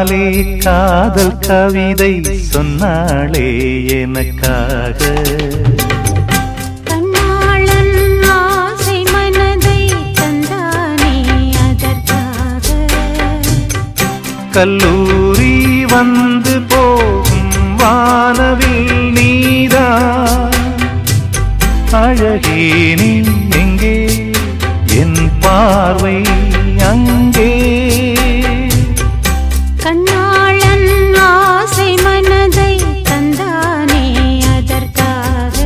கண்ணாலே காதல் கவிதை சொன்னாளே எனக்காக கண்ணாளன் ஆசை மனதை தந்தானே அதற்காக கல்லூரி வந்து போகும் வானவில் நீதா அழகே நீ எங்கே என் பார்வை அங்கே கண்ணாளன் ஆசை மனதை தந்தானே அதற்காக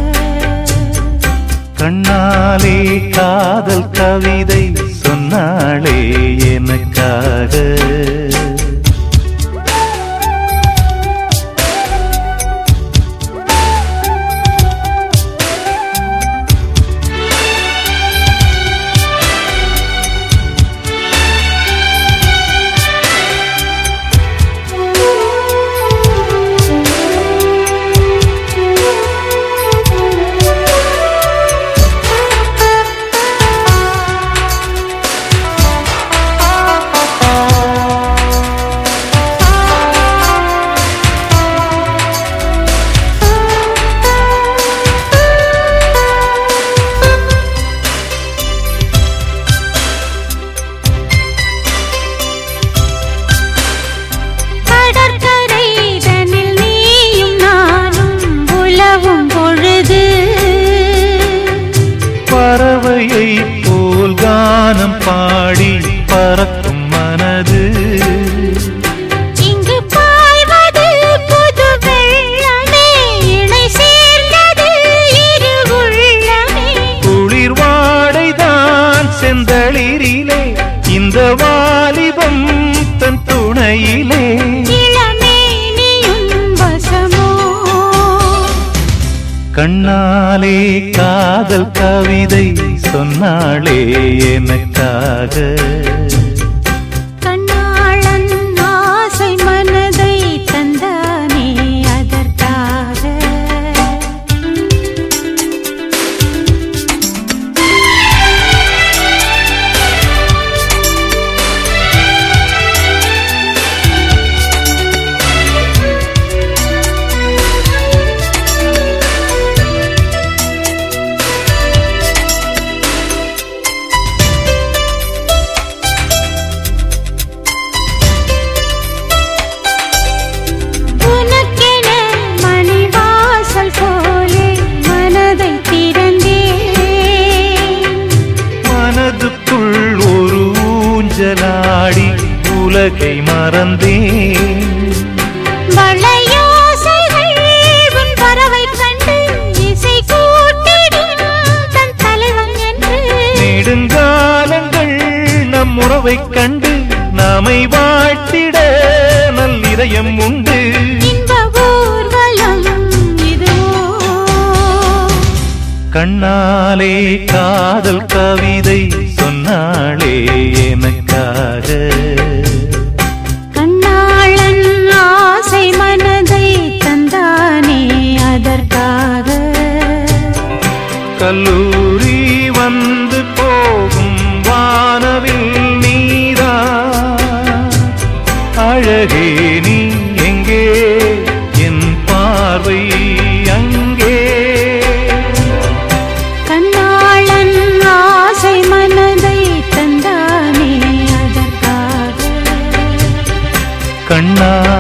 கண்ணாலே காதல் கவிதை சொன்னாளே எனக்காக கடற்கரை தனில் நீயும் நானும் உலவும் பொழுது பறவையை போல் கானம் பாடி பறக்கும் மனது இங்கு பாய்வது புது வெள்ளமே இணை சேர்ந்தது இரு உள்ளமே குளிர் வாடைதான் செந்தளிரிலே இந்த வாலிபம் தன் துணையிலே இளமேனியும் வசமோ கண்ணாலே காதல் கவிதை சொன்னாளே எனக்காக கண்ணாளன் ஆசை மனதை தந்தானே அதற்காக உனக்கென மணிவாசல் போலே மனதை திறந்தேன் மனதுக்குள் ஒரு ஊஞ்சலாடி உலகை மறந்தேன் வளையோசைகள் உன் பறவை கண்டு இசை கூட்டிடும் தன் தலைவன் என்று நெடுங்காலங்கள் நம் உறவைக் கண்டு நாமை வாழ்த்திட நல்லிதயம் உண்டு இன்ப ஊர்வலம் இதுவோ கண்ணாலே காதல் கவிதை சொன்னாளே எனக்காக கண்ணாளன் ஆசை மனதை தந்தானே அதற்காக கல்லூரி வந்து போகும் வானவில் நீரா அழகே நீ எங்கே என் பார்வை அங்கே கண்ணாளன் ஆசை மனதை தந்தானே அதற்காக கண்ணா